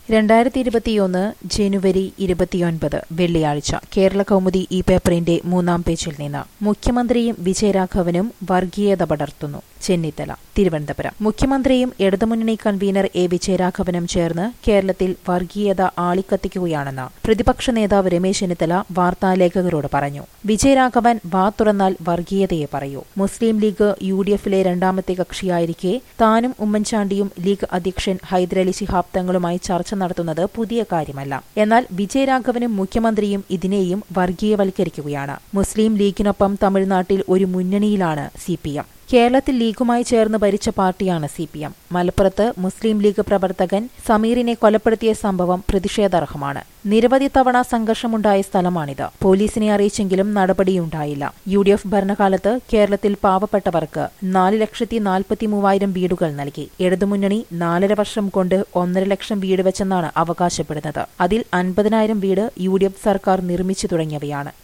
രണ്ടായിരത്തി ഇരുപത്തിയൊന്ന് ജനുവരി ഇരുപത്തിയൊൻപത് വെള്ളിയാഴ്ച കേരള കൗമുദി ഈ പേപ്പറിന്റെ മൂന്നാം പേജിൽ നിന്ന് മുഖ്യമന്ത്രിയും വിജയരാഘവനും വർഗീയത പടർത്തുന്നു ചെന്നിത്തല തിരുവനന്തപുരം മുഖ്യമന്ത്രിയും ഇടതുമുന്നണി കൺവീനർ എ വിജയരാഘവനും ചേർന്ന് കേരളത്തിൽ വർഗീയത ആളിക്കത്തിക്കുകയാണെന്ന് പ്രതിപക്ഷ നേതാവ് രമേശ് ചെന്നിത്തല വാർത്താലേഖകരോട് പറഞ്ഞു വിജയരാഘവൻ വാ തുറന്നാൽ വർഗീയതയെ പറയൂ മുസ്ലിം ലീഗ് യു ഡി എഫിലെ രണ്ടാമത്തെ കക്ഷിയായിരിക്കെ താനും ഉമ്മൻചാണ്ടിയും ലീഗ് അധ്യക്ഷൻ ഹൈദരലി ശിഹാബ് തങ്ങളുമായി ചർച്ച നടത്തുന്നത് പുതിയ കാര്യമല്ല എന്നാൽ വിജയരാഘവനും മുഖ്യമന്ത്രിയും ഇതിനെയും വർഗീയവൽക്കരിക്കുകയാണ് മുസ്ലിം ലീഗിനൊപ്പം തമിഴ്നാട്ടിൽ ഒരു മുന്നണിയിലാണ് സി പി എം കേരളത്തിൽ ലീഗുമായി ചേർന്ന് ഭരിച്ച പാർട്ടിയാണ് സി പി എം മലപ്പുറത്ത് മുസ്ലിം ലീഗ് പ്രവർത്തകൻ സമീറിനെ കൊലപ്പെടുത്തിയ സംഭവം പ്രതിഷേധാർഹമാണ് നിരവധി തവണ സംഘർഷമുണ്ടായ സ്ഥലമാണിത് പോലീസിനെ അറിയിച്ചെങ്കിലും നടപടിയുണ്ടായില്ല യു ഡി എഫ് ഭരണകാലത്ത് കേരളത്തിൽ പാവപ്പെട്ടവർക്ക് നാല് ലക്ഷത്തി നാൽപ്പത്തി മൂവായിരം വീടുകൾ നൽകി ഇടതുമുന്നണി നാലര വർഷം കൊണ്ട് ഒന്നര ലക്ഷം വീട് വെച്ചെന്നാണ് അവകാശപ്പെടുന്നത് അതിൽ അൻപതിനായിരം വീട് യു ഡി എഫ് സർക്കാർ നിർമ്മിച്ചു തുടങ്ങിയവയാണ്